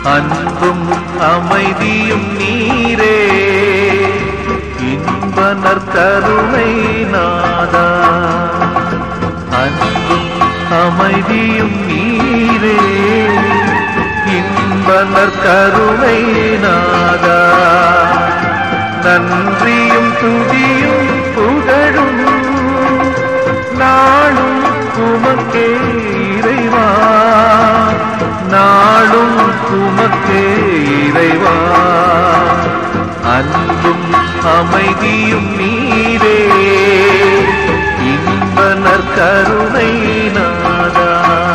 அன்பும் அமைதியும் நீரே இன்ப நற்கருணை நாதா அன்பும் அமைதியும் நீரே இன்ப நற்கருணை நாதா நன்றியும் துதியும் புகழும் நாளும் உமக்கே இறைவா நாளும் உமக்கே இறைவா அன்பும் அமைதியும் நீரே இன்ப நற்கருணை நாதா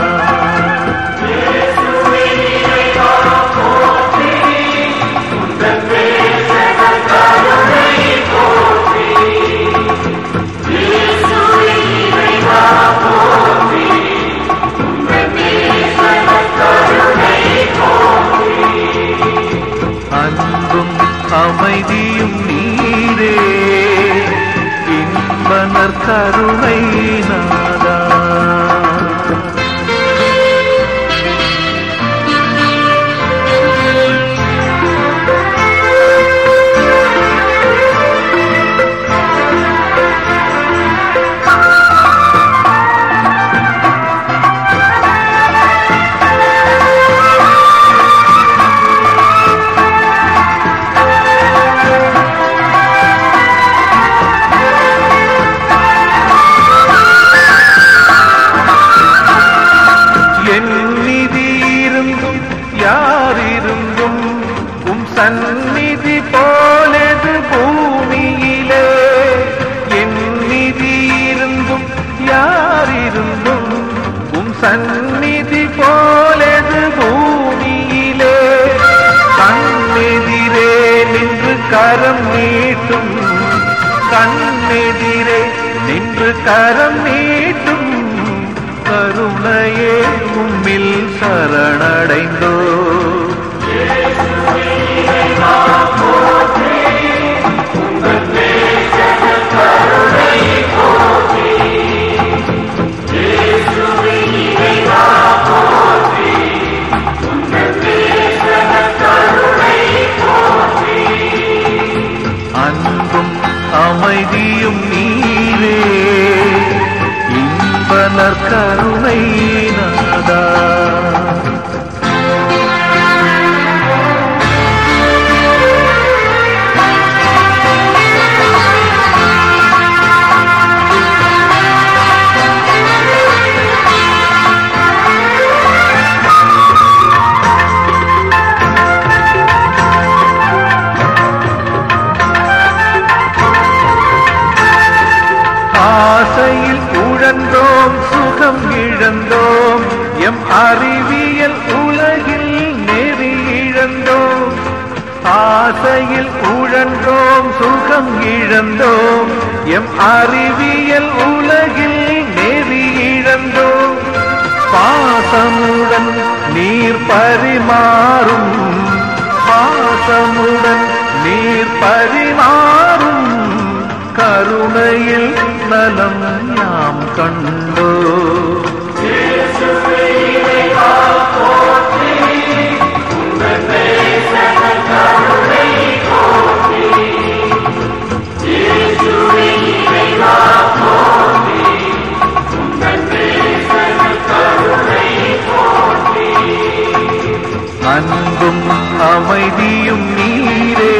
அன்பும் அமைதியும் நீரே இன்பனர் கருணை நாதா என் நிதி இருந்தும் யார் இருந்தும் உம் சந்நிதி போலது பூமியிலே என் நிதி இருந்தும் யார் இருந்தும் உம் சந்நிதி போலது பூமியிலே கண்ணெதிரே நின்று கரம் நீட்டும் கண்ணெதிரே நின்று கரம் நீட்டும் கருணையே உம்மில் சரணடைந்தோ அன்பும் அமைதியும் நீரே இன்பனர் கருணை நாதா ஆசையில் உழந்தோம் சுகம் இழந்தோம் எம் அறிவியல் உலகில் நெறி இழந்தோம் ஆசையில் உழன்றோம் சுகம் இழந்தோம் எம் அறிவியல் உலகில் நெறி இழந்தோம் பாசமுடன் நீர் பரிமாறும் பாசமுடன் நீர் பரிமாறும் கருணையில் நலம் நாம் கண்டோ அன்பும் அமைதியும் நீரே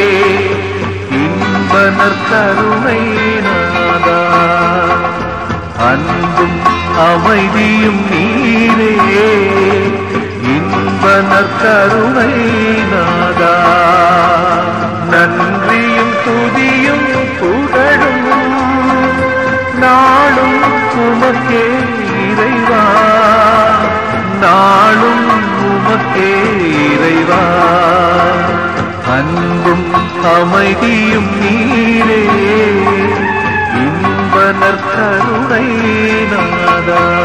இன்பனர் கருணை நாதா அன்பும் அமைதியும் நீரே இன்பனர் கருணை நாதா நன்றியும் துதியும் புகழும் நாளும் உமக்கே இறைவா நாளும் உமக்கே இறைவா அன்பும் அமைதியும் நீரே இன்பனர் கருணை நாதா